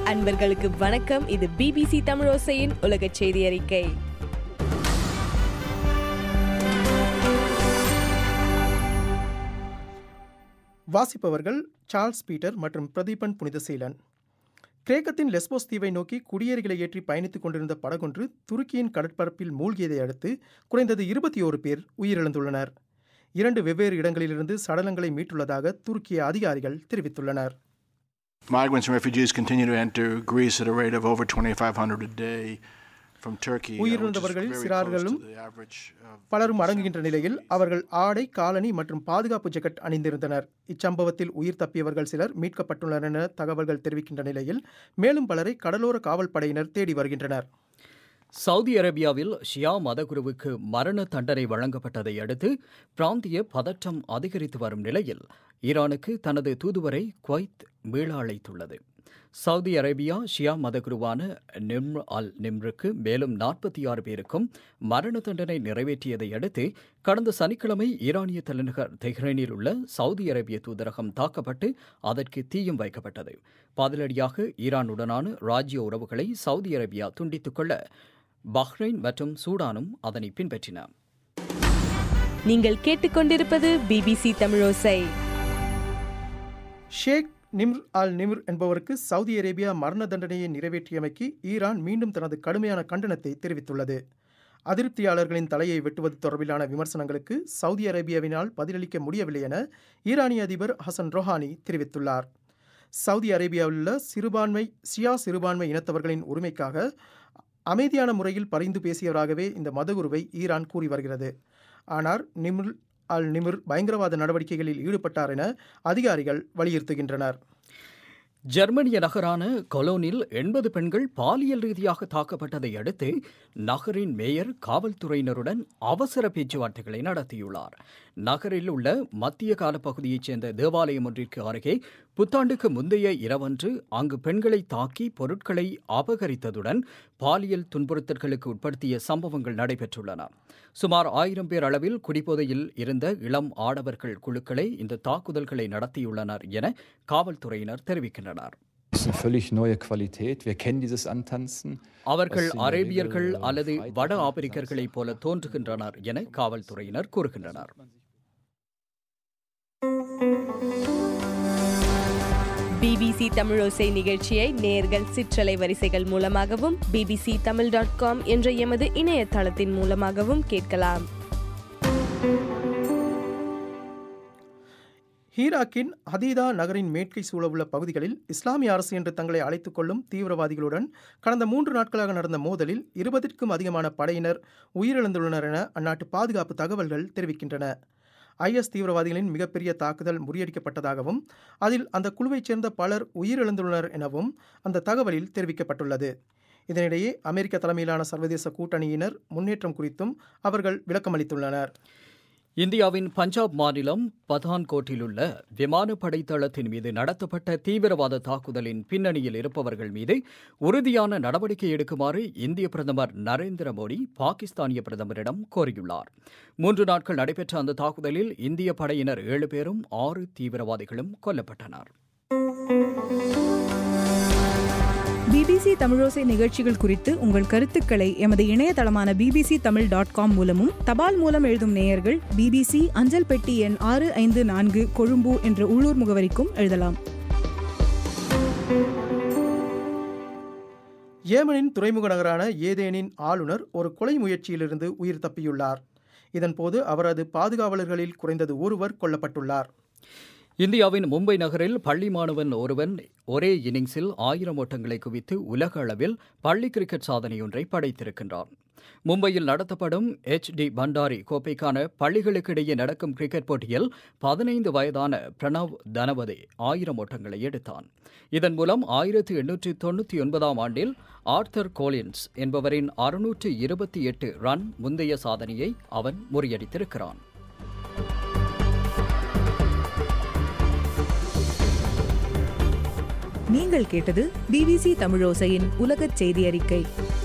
அன்பர்களுக்கு வணக்கம் இது பிபிசி தமிழோசையின் உலக செய்தி அறிக்கை வாசிப்பவர்கள் சார்ல்ஸ் பீட்டர் மற்றும் பிரதீபன் புனிதசீலன் கிரேக்கத்தின் லெஸ்போஸ் தீவை நோக்கி குடியேறிகளை ஏற்றி பயணித்துக் கொண்டிருந்த படகொன்று துருக்கியின் கடற்பரப்பில் மூழ்கியதை அடுத்து குறைந்தது இருபத்தி ஓரு பேர் உயிரிழந்துள்ளனர் இரண்டு வெவ்வேறு இடங்களிலிருந்து சடலங்களை மீட்டுள்ளதாக துருக்கிய அதிகாரிகள் தெரிவித்துள்ளனர் Migrants and refugees continue to enter Greece at a rate of over 2,500 a day from Turkey, uh, which is உயிரிழந்தவர்களில் very close சிறார்களும் to the average of பலரும் அடங்குகின்ற நிலையில் அவர்கள் ஆடை காலணி மற்றும் பாதுகாப்பு ஜெக்கெட் அணிந்திருந்தனர் இச்சம்பவத்தில் உயிர் தப்பியவர்கள் சிலர் மீட்கப்பட்டுள்ளனர் என தகவல்கள் தெரிவிக்கின்ற நிலையில் மேலும் பலரை கடலோர காவல் படையினர் தேடி வருகின்றனர் சவுதி அரேபியாவில் ஷியா மதகுருவுக்கு மரண தண்டனை வழங்கப்பட்டதை அடுத்து பிராந்திய பதற்றம் அதிகரித்து வரும் நிலையில் ஈரானுக்கு தனது தூதுவரை குவைத் மீள அழைத்துள்ளது சவுதி அரேபியா ஷியா மதகுருவான நிம்ர் அல் நிம்ருக்கு மேலும் நாற்பத்தி ஆறு பேருக்கும் மரண தண்டனை நிறைவேற்றியதை அடுத்து கடந்த சனிக்கிழமை ஈரானிய தலைநகர் தெஹ்ரானில் உள்ள சவுதி அரேபிய தூதரகம் தாக்கப்பட்டு அதற்கு தீயும் வைக்கப்பட்டது பதிலடியாக ஈரானுடனான ராஜ்ய உறவுகளை சவுதி அரேபியா துண்டித்துக் கொள்ள பஹ்ரைன் மற்றும் சூடானும் அதனை பின்பற்றின நீங்கள் கேட்டுக்கொண்டிருப்பது பிபிசி தமிழோசை ஷேக் நிம்ர் அல் நிம்ர் என்பவருக்கு சவுதி அரேபியா மரண தண்டனையை நிறைவேற்றியமைக்கு ஈரான் மீண்டும் தனது கடுமையான கண்டனத்தை தெரிவித்துள்ளது அதிருப்தியாளர்களின் தலையை வெட்டுவது தொடர்பிலான விமர்சனங்களுக்கு சவுதி அரேபியாவினால் பதிலளிக்க முடியவில்லை என ஈரானிய அதிபர் ஹசன் ரொஹானி தெரிவித்துள்ளார் சவுதி அரேபியாவில் உள்ள சிறுபான்மை சியா சிறுபான்மை இனத்தவர்களின் உரிமைக்காக அமைதியான முறையில் பரிந்து பேசியவராகவே இந்த மதகுருவை ஈரான் கூறி வருகிறது ஆனால் நிம்ர் அல் நிமிர் பயங்கரவாத நடவடிக்கைகளில் ஈடுபட்டார் என அதிகாரிகள் வலியுறுத்துகின்றனர் ஜெர்மனிய நகரான கொலோனில் எண்பது பெண்கள் பாலியல் ரீதியாக தாக்கப்பட்டதை அடுத்து நகரின் மேயர் காவல்துறையினருடன் அவசர பேச்சுவார்த்தைகளை நடத்தியுள்ளார் நகரில் உள்ள மத்திய கால பகுதியைச் சேர்ந்த தேவாலயம் ஒன்றிற்கு அருகே புத்தாண்டுக்கு முந்தைய இரவன்று அங்கு பெண்களை தாக்கி பொருட்களை அபகரித்ததுடன் பாலியல் துன்புறுத்தல்களுக்கு உட்படுத்திய சம்பவங்கள் நடைபெற்றுள்ளன சுமார் ஆயிரம் பேர் அளவில் குடிபோதையில் இருந்த இளம் ஆடவர்கள் குழுக்களே இந்த தாக்குதல்களை நடத்தியுள்ளனர் என காவல்துறையினர் தெரிவிக்கின்றனர் Das ist eine völlig neue Qualität. Wir kennen dieses Antanzen. அவர்கள் Das in der அரேபியர்கள் Regel, äh, அல்லது Freitag வட und ஆப்பிரிக்கர்களைப் போல தோன்றுகின்றனர் என காவல்துறையினர் கூறுகின்றனர் பிபிசி தமிழோசை நிகழ்ச்சியை நேர்கள் சிற்றலை வரிசைகள் மூலமாகவும் பிபிசி தமிழ் டாட் காம் என்ற எமது இணையதளத்தின் மூலமாகவும் கேட்கலாம் ஈராக்கின் ஹதீதா நகரின் மேற்கை சூழவுள்ள பகுதிகளில் இஸ்லாமிய அரசு என்று தங்களை அழைத்துக் கொள்ளும் தீவிரவாதிகளுடன் கடந்த மூன்று நாட்களாக நடந்த மோதலில் இருபதிற்கும் அதிகமான படையினர் உயிரிழந்துள்ளனர் என அந்நாட்டு பாதுகாப்பு தகவல்கள் தெரிவிக்கின்றன ஐஎஸ் தீவிரவாதிகளின் மிகப்பெரிய தாக்குதல் முறியடிக்கப்பட்டதாகவும் அதில் அந்த குழுவைச் சேர்ந்த பலர் உயிரிழந்துள்ளனர் எனவும் அந்த தகவலில் தெரிவிக்கப்பட்டுள்ளது இதனிடையே அமெரிக்க தலைமையிலான சர்வதேச கூட்டணியினர் முன்னேற்றம் குறித்தும் அவர்கள் விளக்கமளித்துள்ளனர் இந்தியாவின் பஞ்சாப் மாநிலம் பதான்கோட்டில் உள்ள விமானப்படை தளத்தின் மீது நடத்தப்பட்ட தீவிரவாத தாக்குதலின் பின்னணியில் இருப்பவர்கள் மீது உறுதியான நடவடிக்கை எடுக்குமாறு இந்திய பிரதமர் நரேந்திர மோடி பாகிஸ்தானிய பிரதமரிடம் கோரியுள்ளார் மூன்று நாட்கள் நடைபெற்ற அந்த தாக்குதலில் இந்திய படையினர் ஏழு பேரும் ஆறு தீவிரவாதிகளும் கொல்லப்பட்டனர் பிபிசி தமிழோசை நிகழ்ச்சிகள் குறித்து உங்கள் கருத்துக்களை எமது இணையதளமான பிபிசி தமிழ் டாட் காம் மூலமும் தபால் மூலம் எழுதும் நேயர்கள் பிபிசி அஞ்சல் பெட்டி எண் ஆறு ஐந்து நான்கு கொழும்பு என்ற உள்ளூர் முகவரிக்கும் எழுதலாம் ஏமனின் துறைமுக நகரான ஏதேனின் ஆளுநர் ஒரு கொலை முயற்சியிலிருந்து உயிர் தப்பியுள்ளார் இதன்போது அவரது பாதுகாவலர்களில் குறைந்தது ஒருவர் கொல்லப்பட்டுள்ளார் இந்தியாவின் மும்பை நகரில் பள்ளி மாணவன் ஒருவன் ஒரே இன்னிங்ஸில் ஆயிரம் ஓட்டங்களை குவித்து உலக அளவில் பள்ளி கிரிக்கெட் சாதனையொன்றை படைத்திருக்கின்றான் மும்பையில் நடத்தப்படும் எச் டி பண்டாரி கோப்பைக்கான பள்ளிகளுக்கிடையே நடக்கும் கிரிக்கெட் போட்டியில் பதினைந்து வயதான பிரணவ் தனவதே ஆயிரம் ஓட்டங்களை எடுத்தான் இதன் மூலம் ஆயிரத்து எண்ணூற்று தொண்ணூற்றி ஒன்பதாம் ஆண்டில் ஆர்த்தர் கோலின்ஸ் என்பவரின் அறுநூற்று இருபத்தி எட்டு ரன் முந்தைய சாதனையை அவன் முறியடித்திருக்கிறான் நீங்கள் கேட்டது பிபிசி தமிழோசையின் உலகச் செய்தி அறிக்கை